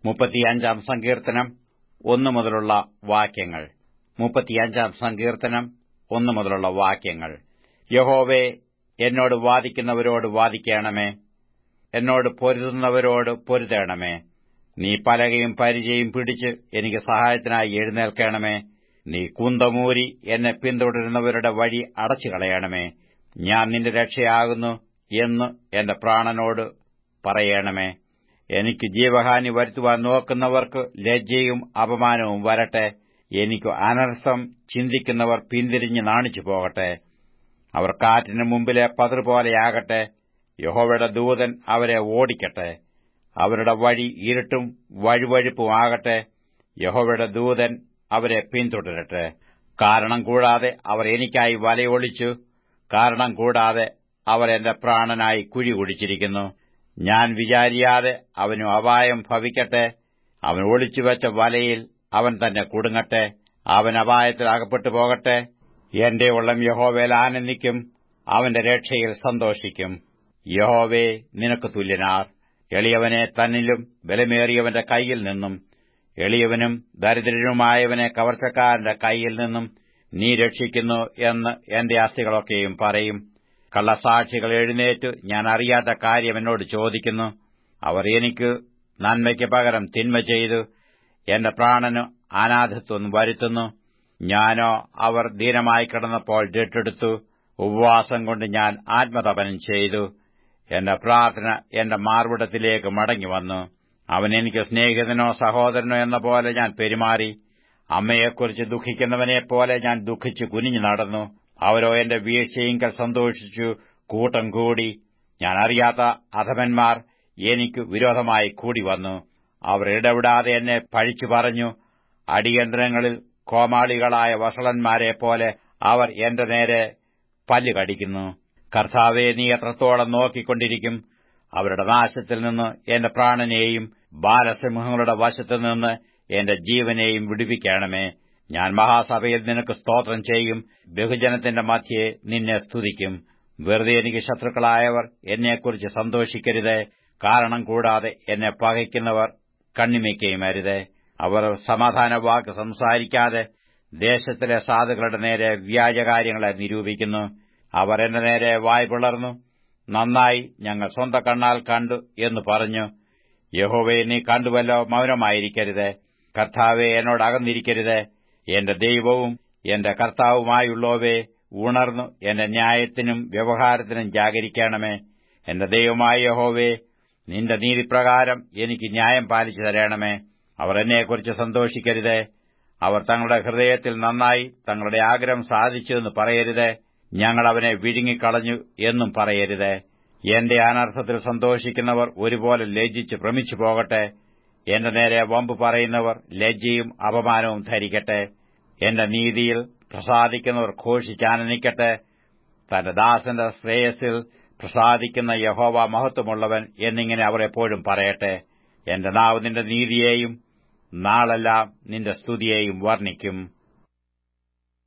മുപ്പത്തിയഞ്ചാം സങ്കീർത്തനം ഒന്നു മുതലുള്ള വാക്യങ്ങൾ മുപ്പത്തിയഞ്ചാം സങ്കീർത്തനം ഒന്നു മുതലുള്ള വാക്യങ്ങൾ യഹോവേ എന്നോട് വാദിക്കുന്നവരോട് വാദിക്കണമേ എന്നോട് പൊരുതുന്നവരോട് പൊരുതേണമേ നീ പലകയും പരിചയും പിടിച്ച് എനിക്ക് സഹായത്തിനായി എഴുന്നേൽക്കണമേ നീ കുന്തമൂരി എന്നെ പിന്തുടരുന്നവരുടെ വഴി അടച്ചു കളയണമേ ഞാൻ നിന്റെ രക്ഷയാകുന്നു എന്ന് എന്റെ പ്രാണനോട് പറയണമേ എനിക്ക് ജീവഹാനി വരുത്തുവാൻ നോക്കുന്നവർക്ക് ലജ്ജയും അപമാനവും വരട്ടെ എനിക്ക് അനർത്ഥം ചിന്തിക്കുന്നവർ പിന്തിരിഞ്ഞ് നാണിച്ചു പോകട്ടെ അവർ കാറ്റിന് മുമ്പിലെ പതിർ പോലെയാകട്ടെ യഹോവയുടെ ദൂതൻ അവരെ ഓടിക്കട്ടെ അവരുടെ വഴി ഇരുട്ടും വഴുവഴുപ്പും ആകട്ടെ യഹോവയുടെ ദൂതൻ അവരെ പിന്തുടരട്ടെ കാരണം കൂടാതെ അവർ എനിക്കായി വലയൊളിച്ചു കാരണം കൂടാതെ അവർ എന്റെ പ്രാണനായി കുഴി കുടിച്ചിരിക്കുന്നു ഞാൻ വിചാരിയാതെ അവനു അപായം ഭവിക്കട്ടെ അവൻ ഒളിച്ചുവെച്ച വലയിൽ അവൻ തന്നെ കുടുങ്ങട്ടെ അവൻ അപായത്തിൽ അകപ്പെട്ടു പോകട്ടെ എന്റെ ഉള്ളം യഹോവേൽ ആനന്ദിക്കും അവന്റെ രക്ഷയിൽ സന്തോഷിക്കും യഹോവേ നിനക്ക് തുല്യനാർ എളിയവനെ തന്നിലും ബലമേറിയവന്റെ കൈയിൽ നിന്നും എളിയവനും ദരിദ്രനുമായവനെ കവർച്ചക്കാരന്റെ കൈയിൽ നിന്നും നീ രക്ഷിക്കുന്നു എന്ന് എന്റെ അസ്ഥികളൊക്കെയും പറയും കള്ളസാക്ഷികൾ എഴുന്നേറ്റ് ഞാൻ അറിയാത്ത കാര്യം എന്നോട് ചോദിക്കുന്നു അവർ എനിക്ക് നന്മയ്ക്ക് പകരം തിന്മ ചെയ്തു എന്റെ പ്രാണന് അനാഥത്വം വരുത്തുന്നു ഞാനോ അവർ ദീനമായി കിടന്നപ്പോൾ രട്ടെടുത്തു ഉപവാസം കൊണ്ട് ഞാൻ ആത്മതപനം ചെയ്തു എന്റെ പ്രാർത്ഥന എന്റെ മാർവിടത്തിലേക്ക് മടങ്ങി വന്നു അവൻ എനിക്ക് സ്നേഹിതനോ സഹോദരനോ എന്ന പോലെ ഞാൻ പെരുമാറി അമ്മയെക്കുറിച്ച് ദുഃഖിക്കുന്നവനെപ്പോലെ ഞാൻ ദുഃഖിച്ചു കുനിഞ്ഞു നടന്നു അവരോ എന്റെ വീഴ്ചയിങ്കൽ സന്തോഷിച്ചു കൂട്ടം കൂടി ഞാൻ അറിയാത്ത അധമന്മാർ എനിക്ക് വിരോധമായി കൂടി വന്നു അവർ ഇടവിടാതെ എന്നെ പഴിച്ചു പറഞ്ഞു അടിയന്തരങ്ങളിൽ കോമാളികളായ വഷളന്മാരെ പോലെ അവർ എന്റെ നേരെ പല്ല് കടിക്കുന്നു കർത്താവെ നീ എത്രത്തോളം നോക്കിക്കൊണ്ടിരിക്കും അവരുടെ നാശത്തിൽ നിന്ന് എന്റെ പ്രാണനെയും ബാലസിംഹങ്ങളുടെ വശത്തു നിന്ന് എന്റെ ജീവനെയും വിടുവിക്കണമേ ഞാൻ മഹാസഭയിൽ നിനക്ക് സ്തോത്രം ചെയ്യും ബഹുജനത്തിന്റെ മധ്യേ നിന്നെ സ്തുതിക്കും വെറുതെ എനിക്ക് ശത്രുക്കളായവർ എന്നെക്കുറിച്ച് സന്തോഷിക്കരുതേ കാരണം കൂടാതെ എന്നെ പകയ്ക്കുന്നവർ കണ്ണിമയ്ക്കുകയും അരുതേ അവർ സമാധാന വാക്ക് സംസാരിക്കാതെ ദേശത്തിലെ സാധുക്കളുടെ നേരെ വ്യാജകാര്യങ്ങളെ നിരൂപിക്കുന്നു അവർ എന്റെ നേരെ വായ് പിളർന്നു നന്നായി ഞങ്ങൾ സ്വന്തം കണ്ണാൽ കണ്ടു എന്ന് പറഞ്ഞു യഹോവയെ നീ കണ്ടുവല്ലോ മൗനമായിരിക്കരുത് കർത്താവെ എന്നോട് അകന്നിരിക്കരുത് എന്റെ ദൈവവും എന്റെ കർത്താവുമായുള്ളവേ ഉണർന്നു എന്റെ ന്യായത്തിനും വ്യവഹാരത്തിനും ജാഗരിക്കണമേ എന്റെ ദൈവമായ യഹോവേ നിന്റെ നീതിപ്രകാരം എനിക്ക് ന്യായം പാലിച്ചു തരണമേ അവർ എന്നെക്കുറിച്ച് സന്തോഷിക്കരുത് അവർ തങ്ങളുടെ ഹൃദയത്തിൽ നന്നായി തങ്ങളുടെ ആഗ്രഹം സാധിച്ചുവെന്ന് പറയരുത് ഞങ്ങൾ അവനെ വിഴുങ്ങിക്കളഞ്ഞു എന്നും പറയരുത് എന്റെ അനർത്ഥത്തിൽ സന്തോഷിക്കുന്നവർ ഒരുപോലെ ലജ്ജിച്ച് ഭ്രമിച്ചു പോകട്ടെ എന്റെ നേരെ വമ്പ് പറയുന്നവർ ലജ്ജയും അപമാനവും ധരിക്കട്ടെ എന്റെ നീതിയിൽ പ്രസാദിക്കുന്നവർ ഘോഷിച്ചാനനിക്കട്ടെ തന്റെ ദാസന്റെ ശ്രേയസിൽ പ്രസാദിക്കുന്ന യഹോവ മഹത്വമുള്ളവൻ എന്നിങ്ങനെ അവർ എപ്പോഴും പറയട്ടെ എന്റെ നാവ് നിന്റെ നീതിയെയും നാളെല്ലാം നിന്റെ സ്തുതിയെയും വർണ്ണിക്കും